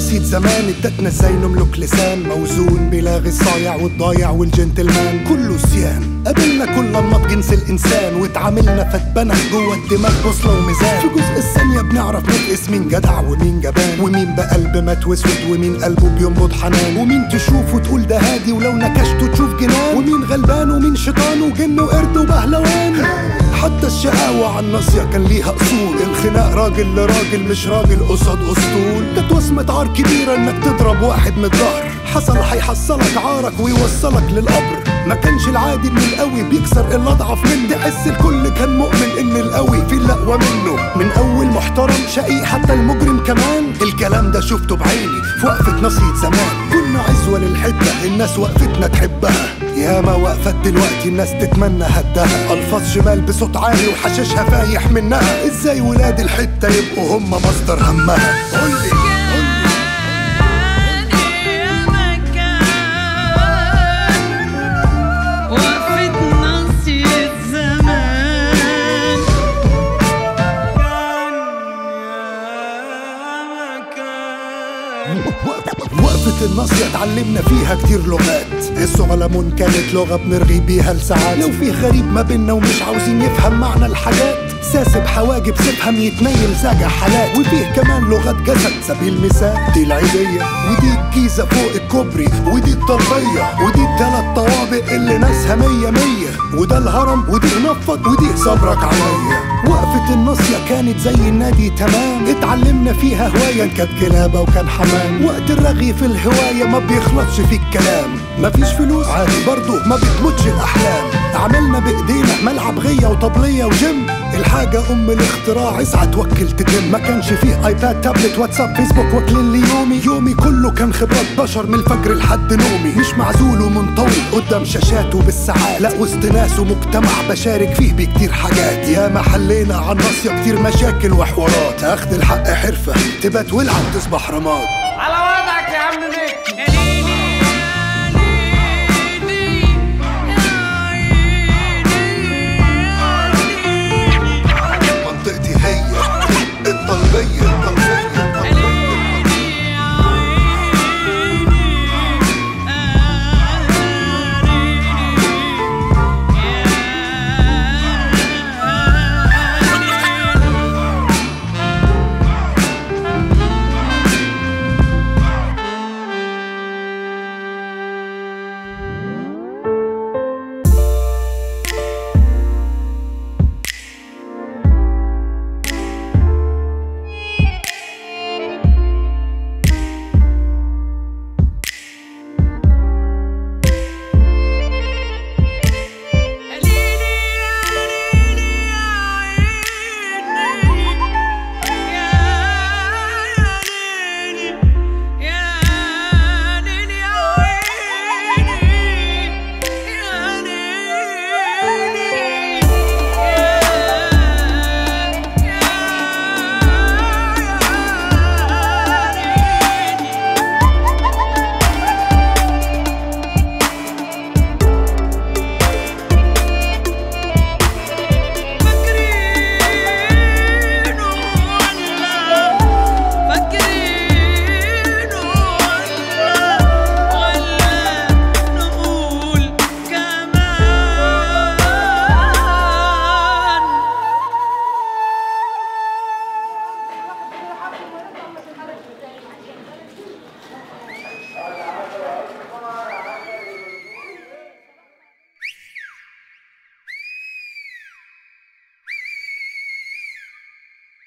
نصية زمان ادتنا ازاي نملك لسان موزون بلاغي الصايع والضايع والجنتلمان كله سيان قابلنا كل انماط جنس الانسان واتعاملنا فتبنى جوه الدماغ بوصله وميزان في جزء الثانيه بنعرف نقيس مين جدع ومين جبان ومين بقلب مات واسود ومين قلبه بينبض حنان ومين تشوف وتقول ده هادي ولو نكشته تشوف جنان ومين غلبان ومين شيطان وجن وقرد وبهلوان حتى الشقاوة على الناصية كان ليها أصول الخناق راجل لراجل مش راجل قصاد أسطول كانت وصمة عار كبيرة إنك تضرب واحد من الظهر حصل هيحصلك عارك ويوصلك للقبر ما كانش العادي ان القوي بيكسر الاضعف منه تحس الكل كان مؤمن ان القوي في الاقوى منه من اول محترم شقي حتى المجرم كمان الكلام ده شفته بعيني في وقفة نصية زمان كنا عزوة للحتة الناس وقفتنا تحبها ياما وقفت دلوقتي الناس تتمنى هدها الفاظ شمال بصوت عالي وحشاشها فايح منها ازاي ولاد الحتة يبقوا هم مصدر همها قولي وقفة ناصية زمان وقفة الناصية اتعلمنا فيها كتير لغات السعلمون كانت لغة بنرغي بيها لساعات لو في غريب ما بينا ومش عاوزين يفهم معنى الحاجات ساسب حواجب سيبهم يتنيل زاجع حالات وفيه كمان لغات جسد سبيل المثال دي العيدية ودي الجيزة فوق الكوبري ودي الطلبية ودي التلات طوابق اللي ناسها مية مية وده الهرم ودي نفض ودي صبرك عليا وقفة الناصية كانت زي النادي تمام اتعلمنا فيها هواية إن كانت كلابة وكان حمام وقت الرغي في الهواية ما بيخلصش في الكلام مفيش فلوس عادي برضو ما بتموتش الأحلام عملنا بإيدينا ملعب غية وطبلية وجيم الحاجة أم الاختراع اسعى توكل تتم ما كانش فيه ايباد تابلت واتساب فيسبوك واكلين لي يومي يومي كله كان خبرات بشر من الفجر لحد نومي مش معزول ومنطوي قدام شاشاته بالساعات لا وسط ناس ومجتمع بشارك فيه بكتير حاجات يا ما حلينا عن ناصية كتير مشاكل وحوارات اخد الحق حرفة تبات ولعب تصبح رماد على وضعك يا عم ميك